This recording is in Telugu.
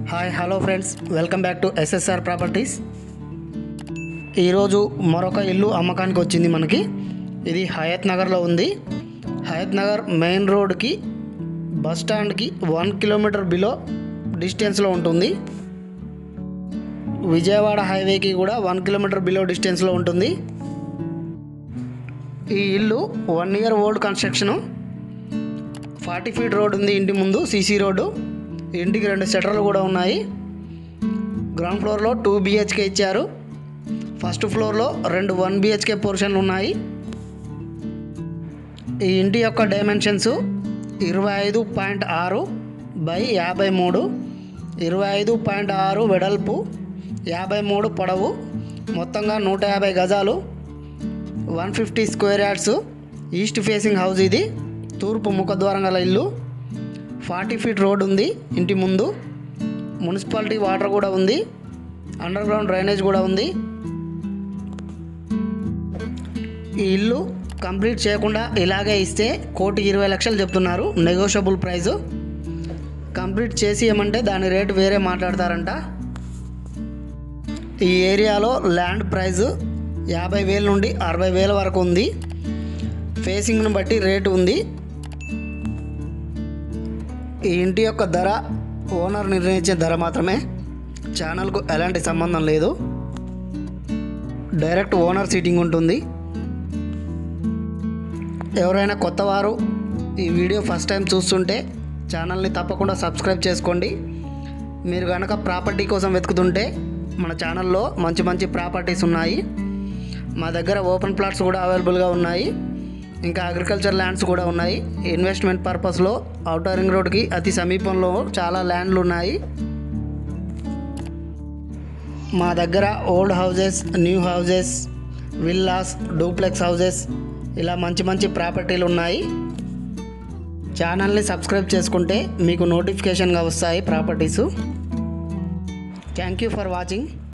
hi hello friends welcome back to SSR properties ఈరోజు మరొక ఇల్లు అమ్మకానికి వచ్చింది మనకి ఇది హయత్ నగర్లో ఉంది హయత్ నగర్ మెయిన్ రోడ్కి బస్ స్టాండ్కి వన్ కిలోమీటర్ బిలో డిస్టెన్స్లో ఉంటుంది విజయవాడ హైవేకి కూడా వన్ కిలోమీటర్ బిలో డిస్టెన్స్లో ఉంటుంది ఈ ఇల్లు one year old construction forty feet road ఉంది ఇంటి ముందు సీసీ రోడ్డు ఇంటికి రెండు షట్టర్లు కూడా ఉన్నాయి గ్రౌండ్ ఫ్లోర్లో టూ బిహెచ్కే ఇచ్చారు ఫస్ట్ ఫ్లోర్లో రెండు వన్ బిహెచ్కే పోర్షన్లు ఉన్నాయి ఈ ఇంటి యొక్క డైమెన్షన్స్ ఇరవై ఐదు పాయింట్ ఆరు బై యాభై మూడు ఇరవై ఐదు పాయింట్ ఆరు వెడల్పు యాభై మూడు పొడవు మొత్తంగా నూట యాభై గజాలు one fifty square yards east facing house ఇది తూర్పు ముఖద్వారం గల ఇల్లు ఫార్టీ ఫీట్ రోడ్ ఉంది ఇంటి ముందు మున్సిపాలిటీ వాటర్ కూడా ఉంది అండర్ గ్రౌండ్ డ్రైనేజ్ కూడా ఉంది ఈ ఇల్లు కంప్లీట్ చేయకుండా ఇలాగే ఇస్తే కోటి ఇరవై లక్షలు చెప్తున్నారు నెగోషియబుల్ ప్రైస్ కంప్లీట్ చేసి ఏమంటే దాని రేటు వేరే మాట్లాడతారంట ఈ ఏరియాలో ల్యాండ్ ప్రైస్ యాభై వేల నుండి అరవై వేల వరకు ఉంది ఫేసింగ్ను బట్టి రేటు ఉంది ఈ ఇంటి యొక్క ధర ఓనర్ నిర్ణయించే ధర మాత్రమే ఛానల్కు ఎలాంటి సంబంధం లేదు డైరెక్ట్ ఓనర్ సీటింగ్ ఉంటుంది ఎవరైనా కొత్తవారు ఈ వీడియో ఫస్ట్ టైం చూస్తుంటే ఛానల్ని తప్పకుండా సబ్స్క్రైబ్ చేసుకోండి మీరు కనుక ప్రాపర్టీ కోసం వెతుకుతుంటే మన ఛానల్లో మంచి మంచి ప్రాపర్టీస్ ఉన్నాయి మా దగ్గర ఓపెన్ ప్లాట్స్ కూడా అవైలబుల్గా ఉన్నాయి ఇంకా అగ్రికల్చర్ ల్యాండ్స్ కూడా ఉన్నాయి ఇన్వెస్ట్మెంట్ పర్పస్లో అవుటర్ రింగ్ రోడ్కి అతి సమీపంలో చాలా ల్యాండ్లు ఉన్నాయి మా దగ్గర old houses new houses villas duplex houses ఇలా మంచి మంచి ప్రాపర్టీలు ఉన్నాయి ఛానల్ని సబ్స్క్రైబ్ చేసుకుంటే మీకు నోటిఫికేషన్గా వస్తాయి properties thank you for watching